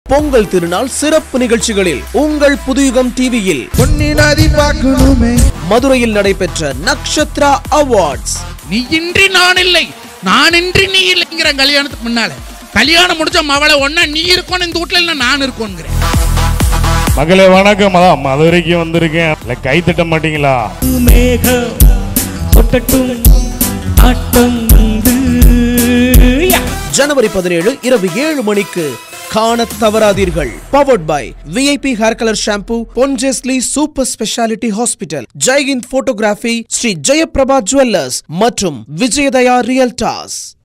பொங்கல் திருநாள் சிறப்பு நிகழ்ச்சிகளில் உங்கள் புதுயுகம் டிவியில் பொன்னி நதி பார்க்கணுமே மதுரையில் நடைபெற்ற நக்ஷத்ரா அவார்ட்ஸ் நீ இன்றி நான் இல்லை நான் இன்றி நீ இல்லைங்கிற கல்யாணத்துக்கு முன்னால கல்யாணம் முடிஞ்ச மவளை ஒன்னா நீ இருக்கணும் இந்த வீட்டுல இல்ல நான் இருக்கோங்கிறேன் மகளே வணக்கம் அதான் மதுரைக்கு வந்திருக்கேன் இல்ல கை தட்ட மாட்டீங்களா மேகம் கொட்டட்டும் ஆட்டம் வந்து யா. ஜனவரி பதினேழு இரவு ஏழு மணிக்கு காண தவறாதீர்கள் powered by VIP hair colour shampoo Ponjesly super speciality hospital Jaihind photography Sri Jayaprabha jewellers மற்றும் விஜயதயா ரியல்டாஸ்